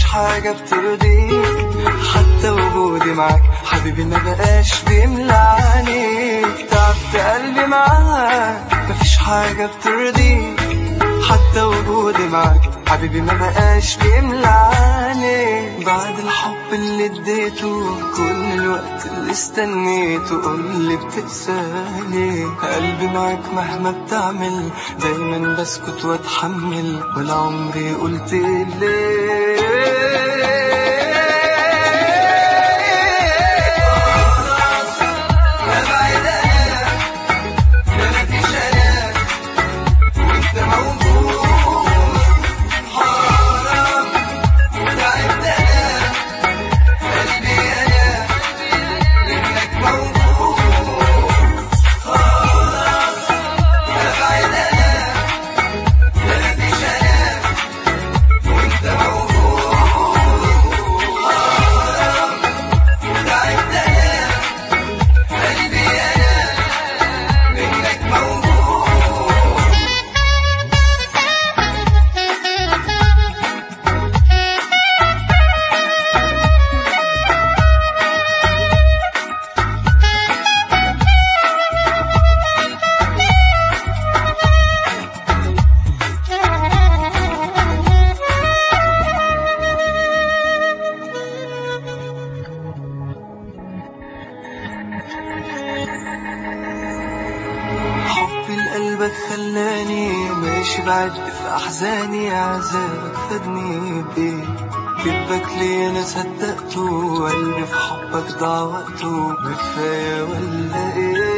حاجة بترضيك حتى وجودي معاك حبيبي ما بقاش بيملعني تعبت قلبي معاك مفيش حاجة بترضيك حتى وجودي معاك حبيبي ما بقاش بيملعني بعد الحب اللي اديته كل الوقت اللي استنيته قول اللي بتقساني قلبي معاك مهما بتعمل دايما بسكت واتحمل ولا عمري قلت حبي لقلبك خلاني ماشي بعد في أحزاني عذابك فادني بيه كذبك ليه أنا صدقته وقلبي في حبك ضاع وقته ما كفاية ولا إيه